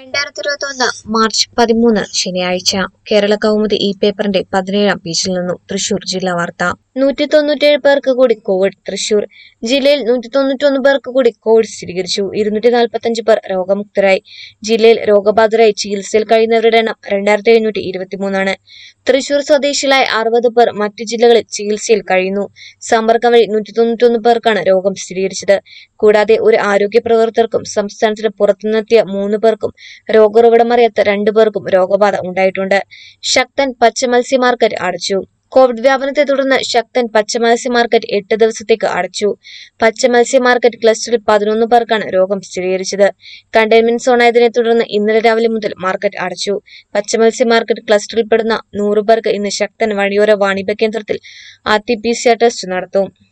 രണ്ടായിരത്തി ഇരുപത്തി ഒന്ന് മാർച്ച് പതിമൂന്ന് ശനിയാഴ്ച കേരള കൗമുദി ഈ പേപ്പറിന്റെ പതിനേഴാം പേജിൽ നിന്നും തൃശൂർ ജില്ലാ വാർത്ത നൂറ്റി തൊണ്ണൂറ്റേഴ് പേർക്ക് കൂടി കോവിഡ് തൃശൂർ ജില്ലയിൽ നൂറ്റി തൊണ്ണൂറ്റൊന്ന് പേർക്ക് കൂടി കോവിഡ് സ്ഥിരീകരിച്ചു ഇരുന്നൂറ്റി നാൽപ്പത്തഞ്ച് പേർ രോഗമുക്തരായി ജില്ലയിൽ രോഗബാധിതരായി ചികിത്സയിൽ കഴിയുന്നവരുടെ എണ്ണം രണ്ടായിരത്തി എഴുന്നൂറ്റി ഇരുപത്തിമൂന്നാണ് തൃശൂർ സ്വദേശികളായ അറുപത് പേർ മറ്റു ജില്ലകളിൽ ചികിത്സയിൽ കഴിയുന്നു സമ്പർക്കം വഴി നൂറ്റി തൊണ്ണൂറ്റൊന്ന് പേർക്കാണ് രോഗം സ്ഥിരീകരിച്ചത് കൂടാതെ ഒരു ആരോഗ്യ പ്രവർത്തകർക്കും സംസ്ഥാനത്തിന് പുറത്തുനിന്നെത്തിയ മൂന്ന് പേർക്കും രോഗോറവിടം അറിയാത്ത രണ്ടു പേർക്കും രോഗബാധ ഉണ്ടായിട്ടുണ്ട് ശക്തൻ പച്ചമത്സ്യ മാർക്കറ്റ് അടച്ചു കോവിഡ് വ്യാപനത്തെ തുടർന്ന് ശക്തൻ പച്ചമത്സ്യ മാർക്കറ്റ് എട്ട് ദിവസത്തേക്ക് അടച്ചു പച്ചമത്സ്യ മാർക്കറ്റ് ക്ലസ്റ്ററിൽ പതിനൊന്ന് പേർക്കാണ് രോഗം സ്ഥിരീകരിച്ചത് കണ്ടെയ്ൻമെന്റ് സോണായതിനെ തുടർന്ന് ഇന്നലെ രാവിലെ മുതൽ മാർക്കറ്റ് അടച്ചു പച്ചമത്സ്യ മാർക്കറ്റ് ക്ലസ്റ്ററിൽപ്പെടുന്ന നൂറ് പേർക്ക് ഇന്ന് ശക്തൻ വഴിയോര വാണിഭ കേന്ദ്രത്തിൽ R T P C R test നടത്തും